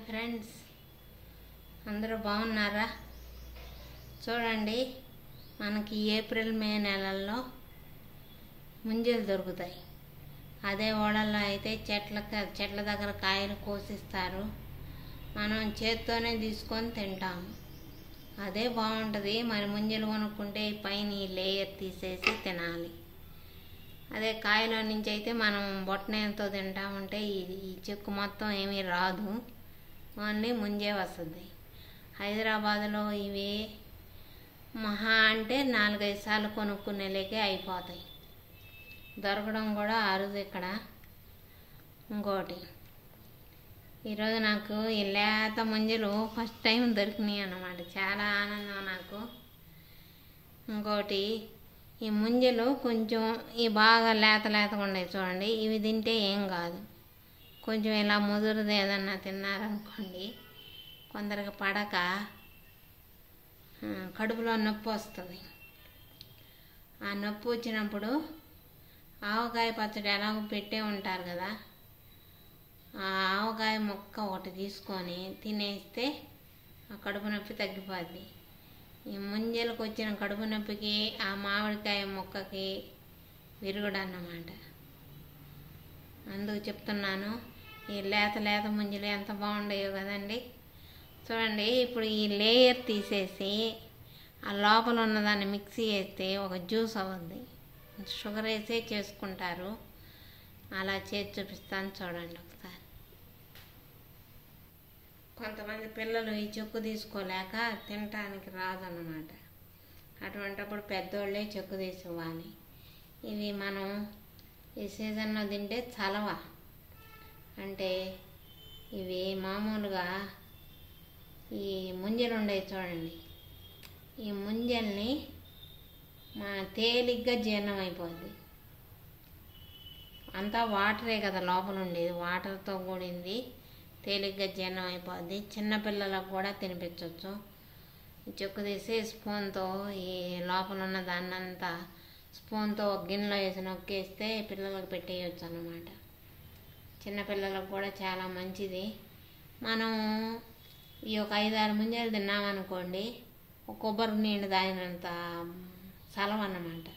friends అందరూ బాగున్నారా చూడండి మనకి ఏప్రిల్ మే నెలల్లో ముంజలు దొరుకుతాయి అదే ఓడల్లో అయితే చెట్ల చెట్ల దగ్గర కాయలు కోసిస్తారు మనం చేత్తోనే తీసుకొని తింటాము అదే బాగుంటుంది మరి ముంజలు కొనుక్కుంటే ఈ పైన ఈ లేయర్ తీసేసి తినాలి అదే కాయలో నుంచి అయితే మనం బొట్టనేతో తింటామంటే ఈ ఈ చెక్కు మొత్తం ఏమీ రాదు ఓన్లీ ముంజే వస్తుంది హైదరాబాద్లో ఇవి మహా అంటే నాలుగైదు సార్లు కొనుక్కునేలేకే అయిపోతాయి దొరకడం కూడా అరుదు ఇక్కడ ఇంకోటి ఈరోజు నాకు ఈ లేత ముంజలు ఫస్ట్ టైం దొరికినాయి అన్నమాట చాలా ఆనందం నాకు ఇంకోటి ఈ ముంజలు కొంచెం ఈ బాగా లేత లేతగా ఉన్నాయి చూడండి ఇవి తింటే ఏం కాదు కొంచెం ఇలా ముదురుది ఏదన్నా తిన్నారనుకోండి కొందరికి పడక ఆ, కడుపులో నొప్పి వస్తుంది ఆ నొప్పి వచ్చినప్పుడు ఆవకాయ పచ్చడి ఎలాగో పెట్టే ఉంటారు కదా ఆ ఆవకాయ ముక్క ఒకటి తీసుకొని తినేస్తే ఆ కడుపు నొప్పి తగ్గిపోద్ది ఈ ముంజలకు వచ్చిన కడుపు నొప్పికి ఆ మామిడికాయ ముక్కకి విరుగుడు అన్నమాట అందుకు చెప్తున్నాను ఈ లేత లేత ముంజలు ఎంత బాగుండేవో కదండి చూడండి ఇప్పుడు ఈ లేయర్ తీసేసి ఆ లోపల ఉన్నదాన్ని మిక్సీ వేస్తే ఒక జ్యూస్ అవుద్ది షుగర్ వేసే చేసుకుంటారు అలా చేసి చూపిస్తాను చూడండి ఒకసారి కొంతమంది పిల్లలు ఈ చెక్కు తీసుకోలేక తినటానికి రాదన్నమాట అటువంటప్పుడు పెద్దోళ్ళే చెక్కు తీసుకోవాలి ఇవి మనం ఈ సీజన్లో తింటే చలవ అంటే ఇవి మామూలుగా ఈ ముంజలు ఉండేవి చూడండి ఈ ముంజల్ని మా తేలిగ్గా జీర్ణం అయిపోద్ది అంతా వాటరే కదా లోపల ఉండేది వాటర్తో కూడింది తేలిగ్గా జీర్ణం అయిపోద్ది చిన్నపిల్లలకు కూడా తినిపించవచ్చు చెక్కు తీసి స్పూన్తో ఈ లోపల ఉన్న దాన్నంతా స్పూన్తో ఒక గిన్నెలో వేసి నొక్కేస్తే పిల్లలకు పెట్టేయచ్చు అన్నమాట చిన్నపిల్లలకు కూడా చాలా మంచిది మనం ఈ ఒక ఐదారు ముంజలు తిన్నామనుకోండి ఒక కొబ్బరి నీళ్ళు తాగినంత సలం అన్నమాట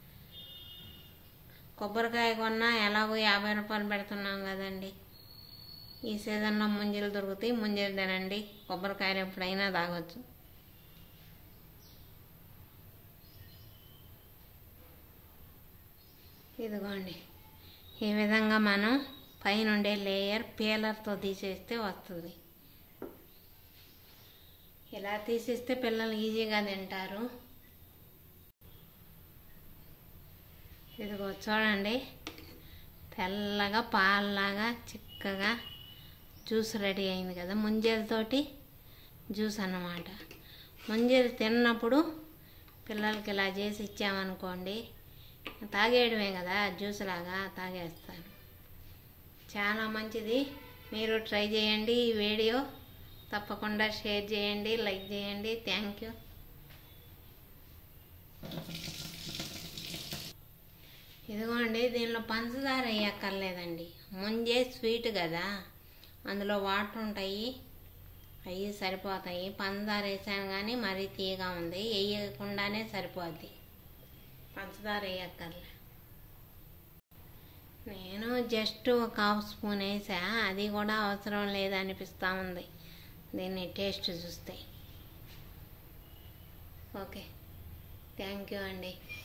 కొబ్బరికాయ కొన్నా ఎలాగో యాభై రూపాయలు పెడుతున్నాం కదండి ఈ సీజన్లో ముంజలు దొరుకుతాయి ముంజలు తినండి కొబ్బరికాయలు ఎప్పుడైనా తాగొచ్చు ఇదిగోండి ఈ విధంగా మనం పైన ఉండే లేయర్ పీలర్తో తీసేస్తే వస్తుంది ఇలా తీసేస్తే పిల్లలు ఈజీగా తింటారు ఇదిగో చూడండి తెల్లగా పాలలాగా చిక్కగా జ్యూస్ రెడీ అయింది కదా ముంజలతోటి జ్యూస్ అన్నమాట ముంజలు తిన్నప్పుడు పిల్లలకి ఇలా చేసి ఇచ్చామనుకోండి తాగేయడమే కదా జ్యూస్ లాగా తాగేస్తారు చాలా మంచిది మీరు ట్రై చేయండి ఈ వీడియో తప్పకుండా షేర్ చేయండి లైక్ చేయండి థ్యాంక్ యూ ఇదిగోండి దీనిలో పంచదార వేయక్కర్లేదండి ముంజే స్వీట్ కదా అందులో వాటర్ ఉంటాయి అవి సరిపోతాయి పంచదార వేసాను కానీ మరీ తీయగా ఉంది వేయకుండానే సరిపోద్ది పంచదార వేయక్కర్లే నేను జస్ట్ ఒక హాఫ్ స్పూన్ వేసా అది కూడా అవసరం లేదనిపిస్తూ ఉంది దీన్ని టేస్ట్ చూస్తే ఓకే థ్యాంక్ యూ అండి